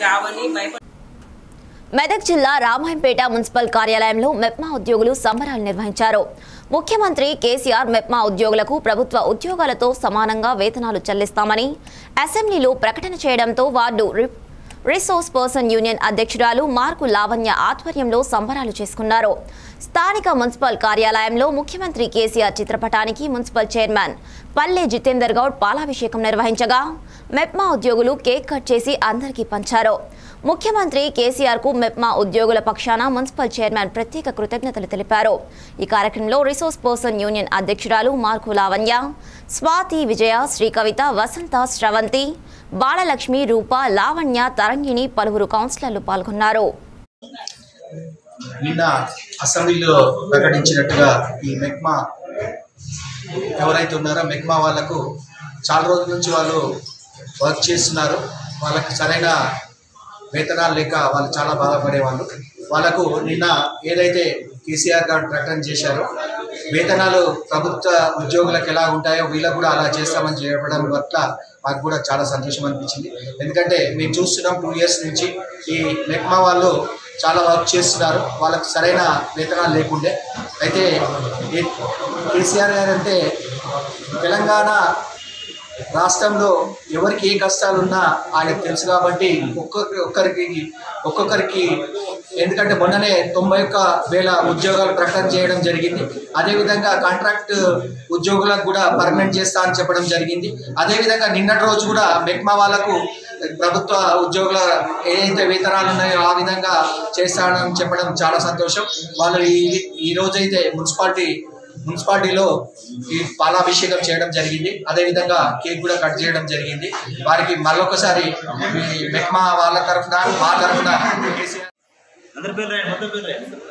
రావని భయపడ మెదక్ జిల్లా రామాయంపేట మున్సిపల్ కార్యాలయంలో మెప్మా ఉద్యోగులు సంబరాలు నిర్వహించారు ముఖ్యమంత్రి కేసీఆర్ మెప్మా ఉద్యోగులకు ప్రభుత్వ ఉద్యోగాలతో సమానంగా వేతనాలు చెల్లిస్తామని అసెంబ్లీలో ప్రకటన చేయడంతో వార్డు రి- రిసోర్స్ పర్సన్ యూనియన్ అధ్యక్షురాలు మార్కు లావణ్య ఆధ్వర్యంలో సంబరాలు చేసుకున్నారు స్థానిక మున్సిపల్ కార్యాలయంలో ముఖ్యమంత్రి కేసీఆర్ చిత్రపటానికి మున్సిపల్ చైర్మన్ పల్లె జితేందర్ గౌడ్ పాలాభిషేకం నిర్వహించగా మెప్మా ఉద్యోగులు కేక్ కట్ చేసి అందరికీ పంచారు ముఖ్యమంత్రి కేసీఆర్ కు మెప్మా ఉద్యోగుల పక్షాన మున్సిపల్ చైర్మన్ ప్రత్యేక కృతజ్ఞతలు తెలిపారు ఈ కార్యక్రమంలో రిసోర్స్ పర్సన్ యూనియన్ అధ్యక్షురాలు మార్కు లావణ్య స్వాతి విజయ శ్రీకవిత వసంత శ్రవంతి బాలలక్ష్మి రూప లావణ్య తరంగిణి పలువురు కౌన్సిలర్లు పాల్గొన్నారు నిన్న అసెంబ్లీలో ప్రకటించినట్టుగా ఈ మెక్మా ఎవరైతే ఉన్నారో మెక్మా వాళ్ళకు చాలా రోజుల నుంచి వాళ్ళు వర్క్ చేస్తున్నారు వాళ్ళకి సరైన వేతనాలు లేక వాళ్ళు చాలా బాధపడేవాళ్ళు వాళ్ళకు నిన్న ఏదైతే కేసీఆర్ గారు ప్రకటన చేశారో వేతనాలు ప్రభుత్వ ఉద్యోగులకు ఎలా ఉంటాయో వీళ్ళకు కూడా అలా చేస్తామని చెప్పడం పట్ల మాకు కూడా చాలా సంతోషం అనిపించింది ఎందుకంటే మేము చూస్తున్నాం టూ ఇయర్స్ నుంచి ఈ మెక్మా వాళ్ళు చాలా వర్క్ చేస్తున్నారు వాళ్ళకి సరైన వేతనాలు లేకుండే అయితే ఈ కేసీఆర్ గారు అంటే తెలంగాణ రాష్ట్రంలో ఎవరికి ఏ కష్టాలు ఉన్నా ఆయనకు తెలుసు కాబట్టి ఒక్కొక్క ఒక్కరికి ఒక్కొక్కరికి ఎందుకంటే మొన్ననే తొంభై ఒక్క వేల ఉద్యోగాలు ప్రకటన చేయడం జరిగింది అదేవిధంగా కాంట్రాక్ట్ ఉద్యోగులకు కూడా పర్మనెంట్ చేస్తా అని చెప్పడం జరిగింది అదేవిధంగా నిన్నటి రోజు కూడా మెక్మా వాళ్ళకు ప్రభుత్వ ఉద్యోగుల ఏదైతే వేతనాలు ఉన్నాయో ఆ విధంగా చేస్తానని చెప్పడం చాలా సంతోషం వాళ్ళు ఈ ఈ రోజైతే మున్సిపాలిటీ మున్సిపాలిటీలో ఈ పాలాభిషేకం చేయడం జరిగింది అదేవిధంగా కేక్ కూడా కట్ చేయడం జరిగింది వారికి మరొకసారి ఈ మెక్మా వాళ్ళ తరఫున మా తరఫున కేసీఆర్ అందరి పేరు రాయండి మొత్తం పేరు రాయండి